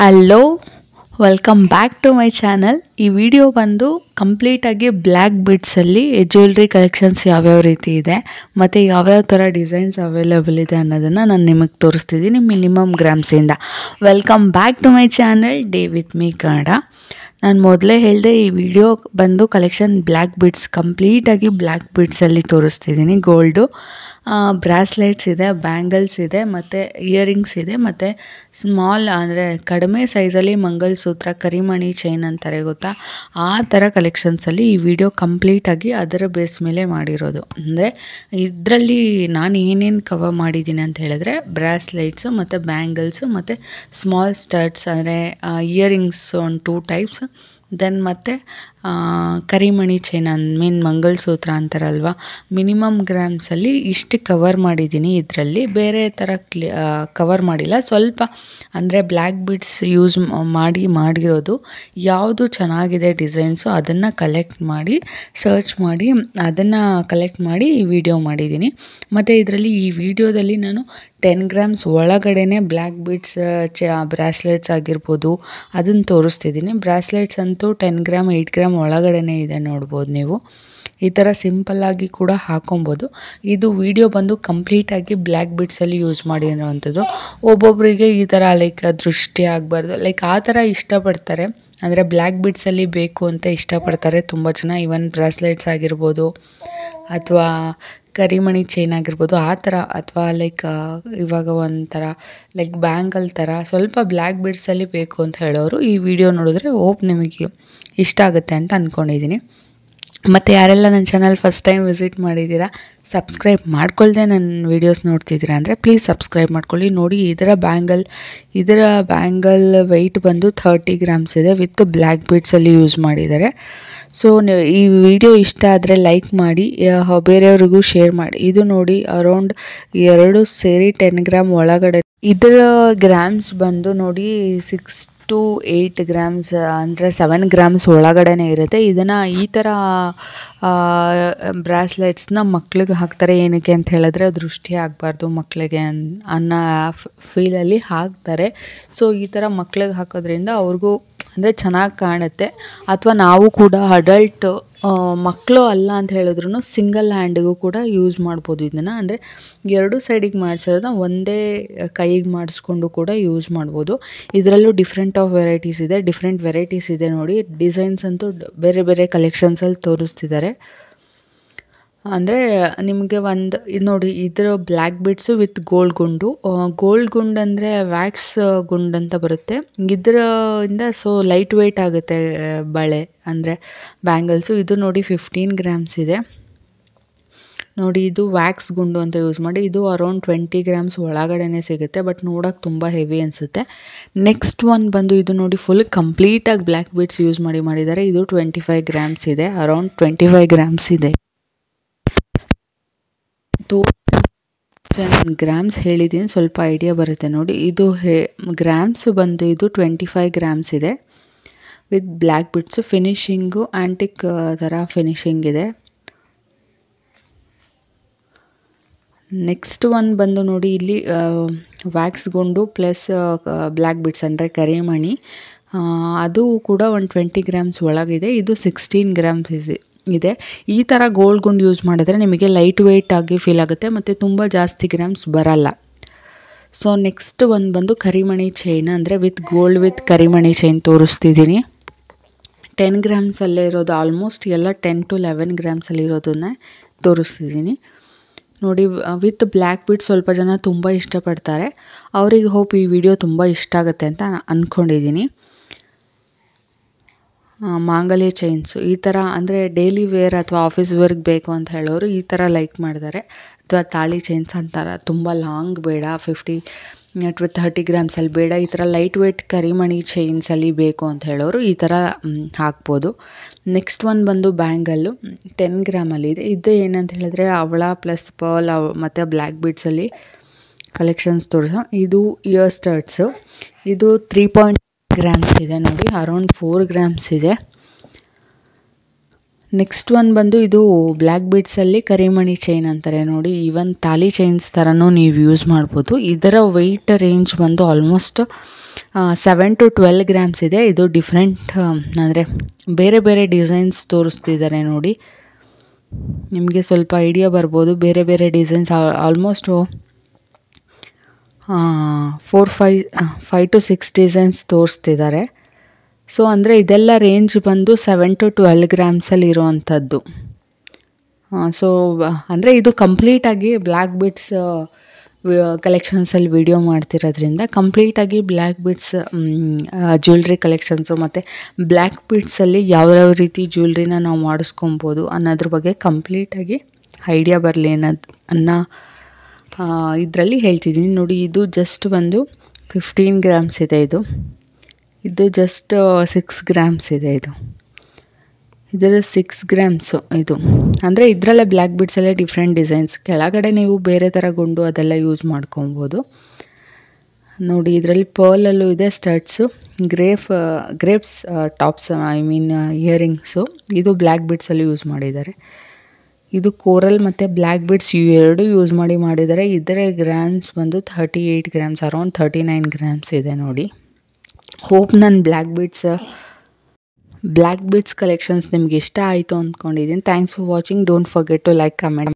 hello welcome back to my channel ಈ video ಬಂದು ಕಂಪ್ಲೀಟಾಗಿ ಬ್ಲ್ಯಾಕ್ ಬಿಡ್ಸಲ್ಲಿ ಜ್ಯುವೆಲ್ರಿ ಕಲೆಕ್ಷನ್ಸ್ ಯಾವ್ಯಾವ ರೀತಿ ಇದೆ ಮತ್ತು ಯಾವ್ಯಾವ ಥರ ಡಿಸೈನ್ಸ್ ಅವೈಲೇಬಲ್ ಇದೆ ಅನ್ನೋದನ್ನು ನಾನು ನಿಮಗೆ ತೋರಿಸ್ತಿದ್ದೀನಿ ಮಿನಿಮಮ್ ಗ್ರಾಮ್ಸಿಂದ welcome back to my channel day with me Kannada ನಾನು ಮೊದಲೇ ಹೇಳಿದೆ ಈ ವಿಡಿಯೋ ಬಂದು ಕಲೆಕ್ಷನ್ ಬ್ಲ್ಯಾಕ್ ಬಿಡ್ಸ್ ಕಂಪ್ಲೀಟಾಗಿ ಬ್ಲ್ಯಾಕ್ ಬಿಡ್ಸಲ್ಲಿ ತೋರಿಸ್ತಿದ್ದೀನಿ ಗೋಲ್ಡು ಬ್ರಾಸ್ಲೆಟ್ಸ್ ಇದೆ ಬ್ಯಾಂಗಲ್ಸ್ ಇದೆ ಮತ್ತು ಇಯರಿಂಗ್ಸ್ ಇದೆ ಮತ್ತು ಸ್ಮಾಲ್ ಅಂದರೆ ಕಡಿಮೆ ಸೈಜಲ್ಲಿ ಮಂಗಲಸೂತ್ರ ಕರಿಮಣಿ ಚೈನ್ ಅಂತಾರೆ ಗೊತ್ತಾ ಆ ಥರ ಕಲೆಕ್ಷನ್ಸಲ್ಲಿ ಈ ವಿಡಿಯೋ ಕಂಪ್ಲೀಟಾಗಿ ಅದರ ಬೇಸ್ ಮೇಲೆ ಮಾಡಿರೋದು ಅಂದರೆ ಇದರಲ್ಲಿ ನಾನು ಏನೇನು ಕವರ್ ಮಾಡಿದ್ದೀನಿ ಅಂತ ಹೇಳಿದ್ರೆ ಬ್ರಾಸ್ಲೈಟ್ಸು ಮತ್ತು ಬ್ಯಾಂಗಲ್ಸು ಮತ್ತು ಸ್ಮಾಲ್ ಸ್ಟಡ್ಸ್ ಅಂದರೆ ಇಯರಿಂಗ್ಸ್ ಒಂದು ಟೂ ಟೈಪ್ಸ್ ದೆನ್ ಮತ್ತು ಕರಿಮಣಿ ಚೈನ್ ಅನ್ ಮೀನ್ ಮಂಗಲಸೂತ್ರ ಅಂತಾರಲ್ವ ಮಿನಿಮಮ್ ಗ್ರಾಮ್ಸಲ್ಲಿ ಇಷ್ಟು ಕವರ್ ಮಾಡಿದ್ದೀನಿ ಇದರಲ್ಲಿ ಬೇರೆ ಥರ ಕ್ಲಿ ಕವರ್ ಮಾಡಿಲ್ಲ ಸ್ವಲ್ಪ ಅಂದರೆ ಬ್ಲ್ಯಾಕ್ ಬಿಡ್ಸ್ ಯೂಸ್ ಮಾಡಿ ಮಾಡಿರೋದು ಯಾವುದು ಚೆನ್ನಾಗಿದೆ ಡಿಸೈನ್ಸು ಅದನ್ನು ಕಲೆಕ್ಟ್ ಮಾಡಿ ಸರ್ಚ್ ಮಾಡಿ ಅದನ್ನು ಕಲೆಕ್ಟ್ ಮಾಡಿ ಈ ವಿಡಿಯೋ ಮಾಡಿದ್ದೀನಿ ಮತ್ತು ಇದರಲ್ಲಿ ಈ ವಿಡಿಯೋದಲ್ಲಿ ನಾನು ಟೆನ್ ಗ್ರಾಮ್ಸ್ ಒಳಗಡೆನೆ ಬ್ಲ್ಯಾಕ್ ಬಿಡ್ಸ್ ಚ ಬ್ರಾಸ್ಲೆಟ್ಸ್ ಆಗಿರ್ಬೋದು ಅದನ್ನು ತೋರಿಸ್ತಿದ್ದೀನಿ ಬ್ರಾಸ್ಲೆಟ್ಸ್ ಅಂತೂ ಟೆನ್ ಗ್ರಾಮ್ ಏಯ್ಟ್ ಗ್ರಾಮ್ ಒಳಗಡೆನೇ ಇದೆ ನೋಡ್ಬೋದು ನೀವು ಈ ಥರ ಸಿಂಪಲ್ಲಾಗಿ ಕೂಡ ಹಾಕೊಬೋದು ಇದು ವಿಡಿಯೋ ಬಂದು ಕಂಪ್ಲೀಟಾಗಿ ಬ್ಲ್ಯಾಕ್ ಬಿಡ್ಸಲ್ಲಿ ಯೂಸ್ ಮಾಡಿರೋವಂಥದ್ದು ಒಬ್ಬೊಬ್ಬರಿಗೆ ಈ ಥರ ಲೈಕ್ ದೃಷ್ಟಿ ಆಗಬಾರ್ದು ಲೈಕ್ ಆ ಥರ ಇಷ್ಟಪಡ್ತಾರೆ ಅಂದರೆ ಬ್ಲ್ಯಾಕ್ ಬಿಡ್ಸಲ್ಲಿ ಬೇಕು ಅಂತ ಇಷ್ಟಪಡ್ತಾರೆ ತುಂಬ ಜನ ಈವನ್ ಬ್ರಾಸ್ಲೆಟ್ಸ್ ಆಗಿರ್ಬೋದು ಅಥವಾ ಕರಿಮಣಿ ಚೈನ್ ಆಗಿರ್ಬೋದು ಆ ಥರ ಅಥವಾ ಲೈಕ್ ಇವಾಗ ಒಂಥರ ಲೈಕ್ ಬ್ಯಾಂಗಲ್ ಥರ ಸ್ವಲ್ಪ ಬ್ಲ್ಯಾಕ್ ಬಿಡ್ಸಲ್ಲಿ ಬೇಕು ಅಂತ ಹೇಳೋರು ಈ ವಿಡಿಯೋ ನೋಡಿದ್ರೆ ಓಪ್ ನಿಮಗೆ ಇಷ್ಟ ಆಗುತ್ತೆ ಅಂತ ಅಂದ್ಕೊಂಡಿದ್ದೀನಿ ಮತ್ತು ಯಾರೆಲ್ಲ ನನ್ನ ಚಾನಲ್ ಫಸ್ಟ್ ಟೈಮ್ ವಿಸಿಟ್ ಮಾಡಿದ್ದೀರಾ ಸಬ್ಸ್ಕ್ರೈಬ್ ಮಾಡ್ಕೊಳ್ದೆ ನನ್ನ ವೀಡಿಯೋಸ್ ನೋಡ್ತಿದ್ದೀರಾ ಅಂದರೆ ಪ್ಲೀಸ್ ಸಬ್ಸ್ಕ್ರೈಬ್ ಮಾಡ್ಕೊಳ್ಳಿ ನೋಡಿ ಇದರ ಬ್ಯಾಂಗಲ್ ಇದರ ಬ್ಯಾಂಗಲ್ ವೆಯ್ಟ್ ಬಂದು ಥರ್ಟಿ ಗ್ರಾಮ್ಸ್ ಇದೆ ವಿತ್ ಬ್ಲ್ಯಾಕ್ ಬೀಡ್ಸಲ್ಲಿ ಯೂಸ್ ಮಾಡಿದ್ದಾರೆ ಸೊ ಈ ವಿಡಿಯೋ ಇಷ್ಟ ಆದರೆ ಲೈಕ್ ಮಾಡಿ ಬೇರೆಯವ್ರಿಗೂ ಶೇರ್ ಮಾಡಿ ಇದು ನೋಡಿ ಅರೌಂಡ್ ಎರಡು ಸೇರಿ ಟೆನ್ ಗ್ರಾಮ್ ಒಳಗಡೆ ಇದರ ಗ್ರಾಮ್ಸ್ ಬಂದು ನೋಡಿ ಸಿಕ್ಸ್ ಟು ಏಯ್ಟ್ ಗ್ರಾಮ್ಸ್ ಅಂದರೆ ಸೆವೆನ್ ಗ್ರಾಮ್ಸ್ ಒಳಗಡೆನೇ ಇರುತ್ತೆ ಇದನ್ನು ಈ ಥರ ಬ್ರಾಸ್ಲೆಟ್ಸ್ನ ಮಕ್ಳಿಗೆ ಹಾಕ್ತಾರೆ ಏನಕ್ಕೆ ಅಂತ ಹೇಳಿದ್ರೆ ದೃಷ್ಟಿ ಆಗಬಾರ್ದು ಮಕ್ಕಳಿಗೆ ಅನ್ ಅನ್ನೋ ಫೀಲಲ್ಲಿ ಹಾಕ್ತಾರೆ ಸೊ ಈ ಥರ ಮಕ್ಳಿಗೆ ಹಾಕೋದ್ರಿಂದ ಅವ್ರಿಗೂ ಅಂದರೆ ಚೆನ್ನಾಗಿ ಕಾಣುತ್ತೆ ಅಥವಾ ನಾವು ಕೂಡ ಅಡಲ್ಟ್ ಮಕ್ಕಳು ಅಲ್ಲ ಅಂತ ಹೇಳಿದ್ರು ಸಿಂಗಲ್ ಹ್ಯಾಂಡಿಗೂ ಕೂಡ ಯೂಸ್ ಮಾಡ್ಬೋದು ಇದನ್ನು ಅಂದರೆ ಎರಡು ಸೈಡಿಗೆ ಮಾಡಿಸಿರೋದನ್ನ ಒಂದೇ ಕೈಗೆ ಮಾಡಿಸ್ಕೊಂಡು ಕೂಡ ಯೂಸ್ ಮಾಡ್ಬೋದು ಇದರಲ್ಲೂ ಡಿಫ್ರೆಂಟ್ ಆಫ್ ವೆರೈಟೀಸ್ ಇದೆ ಡಿಫ್ರೆಂಟ್ ವೆರೈಟೀಸ್ ಇದೆ ನೋಡಿ ಡಿಸೈನ್ಸ್ ಅಂತೂ ಬೇರೆ ಬೇರೆ ಕಲೆಕ್ಷನ್ಸಲ್ಲಿ ತೋರಿಸ್ತಿದ್ದಾರೆ ಅಂದರೆ ನಿಮಗೆ ಒಂದು ಇದು ನೋಡಿ ಇದರ ಬ್ಲ್ಯಾಕ್ ಬಿಡ್ಸು ವಿತ್ ಗೋಲ್ಡ್ ಗುಂಡು ಗೋಲ್ಡ್ ಗುಂಡು ಅಂದರೆ ವ್ಯಾಕ್ಸ್ ಗುಂಡು ಅಂತ ಬರುತ್ತೆ ಇದರಿಂದ ಸೊ ಲೈಟ್ ವೆಯ್ಟ್ ಆಗುತ್ತೆ ಬಳೆ ಅಂದರೆ ಬ್ಯಾಂಗಲ್ಸು ಇದು ನೋಡಿ ಫಿಫ್ಟೀನ್ ಗ್ರಾಮ್ಸ್ ಇದೆ ನೋಡಿ ಇದು ವ್ಯಾಕ್ಸ್ ಗುಂಡು ಅಂತ ಯೂಸ್ ಮಾಡಿ ಇದು ಅರೌಂಡ್ ಟ್ವೆಂಟಿ ಗ್ರಾಮ್ಸ್ ಒಳಗಡೆನೇ ಸಿಗುತ್ತೆ ಬಟ್ ನೋಡೋಕೆ ತುಂಬ ಹೆವಿ ಅನಿಸುತ್ತೆ ನೆಕ್ಸ್ಟ್ ಒನ್ ಬಂದು ಇದು ನೋಡಿ ಫುಲ್ ಕಂಪ್ಲೀಟಾಗಿ ಬ್ಲ್ಯಾಕ್ ಬೀಡ್ಸ್ ಯೂಸ್ ಮಾಡಿ ಮಾಡಿದ್ದಾರೆ ಇದು ಟ್ವೆಂಟಿ ಫೈವ್ ಗ್ರಾಮ್ಸ್ ಇದೆ ಅರೌಂಡ್ ಟ್ವೆಂಟಿ ಫೈವ್ ಗ್ರಾಮ್ಸ್ ಇದೆ ಗ್ರಾಮ್ಸ್ ಹೇಳಿದ್ದೀನಿ ಸ್ವಲ್ಪ ಐಡಿಯಾ ಬರುತ್ತೆ ನೋಡಿ ಇದು ಹೇ ಗ್ರಾಮ್ಸ್ ಬಂದು ಇದು ಟ್ವೆಂಟಿ ಫೈವ್ ಗ್ರಾಮ್ಸ್ ಇದೆ with black beads finishing antique ಥರ ಫಿನಿಶಿಂಗ್ ಇದೆ ನೆಕ್ಸ್ಟ್ ಒನ್ ಬಂದು ನೋಡಿ ಇಲ್ಲಿ ವ್ಯಾಕ್ಸ್ ಗುಂಡು ಪ್ಲಸ್ ಬ್ಲ್ಯಾಕ್ ಬಿಟ್ಸ್ ಅಂದರೆ ಕರಿಮಣಿ ಅದು ಕೂಡ ಒಂದು ಟ್ವೆಂಟಿ ಗ್ರಾಮ್ಸ್ ಒಳಗಿದೆ ಇದು ಸಿಕ್ಸ್ಟೀನ್ ಗ್ರಾಮ್ಸ್ ಇದೆ ಇದೆ ಈ ಥರ ಗೋಲ್ಡ್ ಗುಂಡು ಯೂಸ್ ಮಾಡಿದ್ರೆ ನಿಮಗೆ ಲೈಟ್ ವೆಯ್ಟ್ ಆಗಿ ಫೀಲ್ ಆಗುತ್ತೆ ಮತ್ತು ತುಂಬ ಜಾಸ್ತಿ ಗ್ರಾಮ್ಸ್ ಬರಲ್ಲ ಸೊ ನೆಕ್ಸ್ಟ್ ಒಂದು ಬಂದು ಕರಿಮಣಿ ಚೈನ್ ಅಂದರೆ ವಿತ್ ಗೋಲ್ಡ್ ವಿತ್ ಕರಿಮಣಿ ಚೈನ್ ತೋರಿಸ್ತಿದ್ದೀನಿ ಟೆನ್ ಗ್ರಾಮ್ಸಲ್ಲೇ ಇರೋದು ಆಲ್ಮೋಸ್ಟ್ ಎಲ್ಲ ಟೆನ್ ಟು ಲೆವೆನ್ ಗ್ರಾಮ್ಸಲ್ಲಿ ಇರೋದನ್ನೇ ತೋರಿಸ್ತಿದ್ದೀನಿ ನೋಡಿ ವಿತ್ ಬ್ಲ್ಯಾಕ್ ಬಿಟ್ ಸ್ವಲ್ಪ ಜನ ತುಂಬ ಇಷ್ಟಪಡ್ತಾರೆ ಅವರಿಗೆ ಹೋಪ್ ಈ ವಿಡಿಯೋ ತುಂಬ ಇಷ್ಟ ಆಗುತ್ತೆ ಅಂತ ಅಂದ್ಕೊಂಡಿದ್ದೀನಿ ಮಾಂಗಲ್ಯ ಚೈನ್ಸು ಈ ಥರ ಅಂದರೆ ಡೈಲಿ ವೇರ್ ಅಥವಾ ಆಫೀಸ್ ವೇರ್ಗೆ ಬೇಕು ಅಂತ ಹೇಳೋರು ಈ ಥರ ಲೈಕ್ ಮಾಡಿದ್ದಾರೆ ಅಥವಾ ತಾಳಿ ಚೈನ್ಸ್ ಅಂತಾರೆ ತುಂಬ ಲಾಂಗ್ ಬೇಡ ಫಿಫ್ಟಿ ಅಥವಾ ತರ್ಟಿ ಗ್ರಾಮ್ಸಲ್ಲಿ ಬೇಡ ಈ ಥರ ಲೈಟ್ ವೇಟ್ ಕರಿಮಣಿ ಚೈನ್ಸಲ್ಲಿ ಬೇಕು ಅಂತ ಹೇಳೋರು ಈ ಥರ ಹಾಕ್ಬೋದು ನೆಕ್ಸ್ಟ್ ಒನ್ ಬಂದು ಬ್ಯಾಂಗಲ್ಲು ಟೆನ್ ಗ್ರಾಮಲ್ಲಿ ಇದೆ ಇದು ಏನಂತ ಹೇಳಿದ್ರೆ ಅವಳ ಪ್ಲಸ್ ಪರ್ಲ್ ಅವ್ ಮತ್ತು ಬ್ಲ್ಯಾಕ್ ಬೀಡ್ಸಲ್ಲಿ ಕಲೆಕ್ಷನ್ಸ್ ತೋರಿಸೋ ಇದು ಇಯರ್ ಸ್ಟರ್ಟ್ಸು ಇದು ತ್ರೀ ಪಾಯಿಂಟ್ ಗ್ರಾಮ್ಸ್ ಇದೆ ನೋಡಿ ಅರೌಂಡ್ ಫೋರ್ ಗ್ರಾಮ್ಸ್ ಇದೆ ನೆಕ್ಸ್ಟ್ ಒನ್ ಬಂದು ಇದು ಬ್ಲ್ಯಾಕ್ ಬೀಡ್ಸಲ್ಲಿ ಕರಿಮಣಿ ಚೈನ್ ಅಂತಾರೆ ನೋಡಿ ಈವನ್ ತಾಲಿ ಚೈನ್ಸ್ ಥರನೂ ನೀವು ಯೂಸ್ ಮಾಡ್ಬೋದು ಇದರ ವೆಯ್ಟ್ ರೇಂಜ್ ಬಂದು almost seven to twelve grams ಇದೆ ಇದು ಡಿಫ್ರೆಂಟ್ ಅಂದರೆ ಬೇರೆ ಬೇರೆ ಡಿಸೈನ್ಸ್ ತೋರಿಸ್ತಿದ್ದಾರೆ ನೋಡಿ ನಿಮಗೆ ಸ್ವಲ್ಪ ಐಡಿಯಾ ಬರ್ಬೋದು ಬೇರೆ ಬೇರೆ designs almost four five five two six designs ತೋರಿಸ್ತಿದ್ದಾರೆ ಸೊ ಅಂದರೆ ಇದೆಲ್ಲ ರೇಂಜ್ ಬಂದು ಸೆವೆನ್ ಟು ಟ್ವೆಲ್ ಗ್ರಾಮ್ಸಲ್ಲಿ ಇರುವಂಥದ್ದು ಸೊ ಅಂದರೆ ಇದು ಕಂಪ್ಲೀಟಾಗಿ ಬ್ಲ್ಯಾಕ್ ಬಿಟ್ಸ್ ಕಲೆಕ್ಷನ್ಸಲ್ಲಿ ವಿಡಿಯೋ ಮಾಡ್ತಿರೋದ್ರಿಂದ ಕಂಪ್ಲೀಟಾಗಿ ಬ್ಲ್ಯಾಕ್ ಬಿಟ್ಸ್ ಜ್ಯುವೆಲ್ರಿ ಕಲೆಕ್ಷನ್ಸು ಮತ್ತು ಬ್ಲ್ಯಾಕ್ ಬಿಟ್ಸಲ್ಲಿ ಯಾವ್ಯಾವ ರೀತಿ ಜ್ಯುವೆಲ್ರಿನ ನಾವು ಮಾಡಿಸ್ಕೊಬೋದು ಅನ್ನೋದ್ರ ಬಗ್ಗೆ ಕಂಪ್ಲೀಟಾಗಿ ಐಡಿಯಾ ಬರಲಿ ಅನ್ನೋದು ಅನ್ನೋ ಇದರಲ್ಲಿ ಹೇಳ್ತಿದ್ದೀನಿ ನೋಡಿ ಇದು ಜಸ್ಟ್ ಬಂದು ಫಿಫ್ಟೀನ್ ಗ್ರಾಮ್ಸ್ ಇದೆ ಇದು ಇದು ಜಸ್ಟ್ ಸಿಕ್ಸ್ ಗ್ರಾಮ್ಸ್ ಇದೆ ಇದು ಇದರ ಸಿಕ್ಸ್ ಗ್ರಾಮ್ಸು ಇದು ಅಂದರೆ ಇದರಲ್ಲೇ ಬ್ಲ್ಯಾಕ್ ಬಿಡ್ಸಲ್ಲೇ ಡಿಫ್ರೆಂಟ್ ಡಿಸೈನ್ಸ್ ಕೆಳಗಡೆ ನೀವು ಬೇರೆ ಥರ ಗುಂಡು ಅದೆಲ್ಲ ಯೂಸ್ ಮಾಡ್ಕೊಬೋದು ನೋಡಿ ಇದರಲ್ಲಿ ಪರ್ಲಲ್ಲೂ ಇದೆ studs grape grapes tops I mean earrings ಇದು ಬ್ಲ್ಯಾಕ್ ಬಿಡ್ಸಲ್ಲಿ ಯೂಸ್ ಮಾಡಿದ್ದಾರೆ ಇದು ಕೋರಲ್ ಮತ್ತು ಬ್ಲ್ಯಾಕ್ ಬಿಡ್ಸ್ ಎರಡು ಯೂಸ್ ಮಾಡಿ ಮಾಡಿದ್ದಾರೆ ಇದರ ಗ್ರಾಮ್ಸ್ ಬಂದು thirty eight grams around thirty nine grams ಇದೆ ನೋಡಿ ಹೋಪ್ ನನ್ನ black beads black beads collections ನಿಮ್ಗೆ ಇಷ್ಟ ಆಯಿತು ಅಂದ್ಕೊಂಡಿದ್ದೀನಿ thanks for watching don't forget to like comment